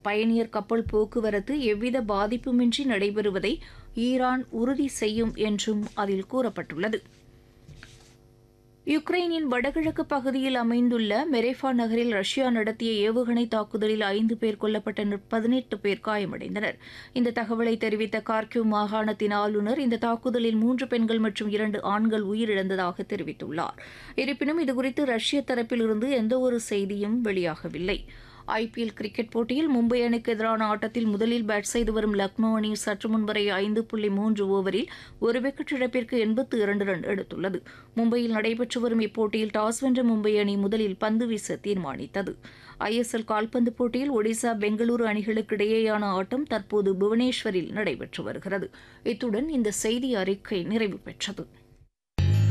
பயணியர் கப்பல் போக்குவரத்து எவ்வித பாதிப்புமின்றி நடைபெறுவதை ஈரான் உறுதி செய்யும் என்றும் அதில் கூறப்பட்டுள்ளது யுக்ரைனின் வடகிழக்கு பகுதியில் அமைந்துள்ள மெரேஃபா நகரில் ரஷ்யா நடத்திய ஏவுகணை தாக்குதலில் ஐந்து பேர் கொல்லப்பட்ட பதினெட்டு பேர் காயமடைந்தனர் இந்த தகவலை தெரிவித்த கார்கிவ் மாகாணத்தின் ஆளுநர் இந்த தாக்குதலில் மூன்று பெண்கள் மற்றும் இரண்டு ஆண்கள் உயிரிழந்ததாக தெரிவித்துள்ளார் இருப்பினும் இதுகுறித்து ரஷ்ய தரப்பிலிருந்து எந்தவொரு செய்தியும் வெளியாகவில்லை ஐபிஎல் கிரிக்கெட் போட்டியில் மும்பை அணிக்கு எதிரான ஆட்டத்தில் முதலில் பேட் செய்து வரும் லக்னோ அணி சற்று முன்வரை ஐந்து புள்ளி மூன்று ஓவரில் ஒரு விக்கெட் இழப்பிற்கு எண்பத்து இரண்டு ரன் எடுத்துள்ளது மும்பையில் நடைபெற்று வரும் இப்போட்டியில் டாஸ் வென்ற மும்பை அணி முதலில் பந்து வீச தீர்மானித்தது ஐஎஸ்எல் கால்பந்து போட்டியில் ஒடிசா பெங்களூரு அணிகளுக்கு இடையேயான ஆட்டம் தற்போது புவனேஸ்வரில் நடைபெற்று வருகிறது இத்துடன் இந்த செய்தி அறிக்கை நிறைவு பெற்றது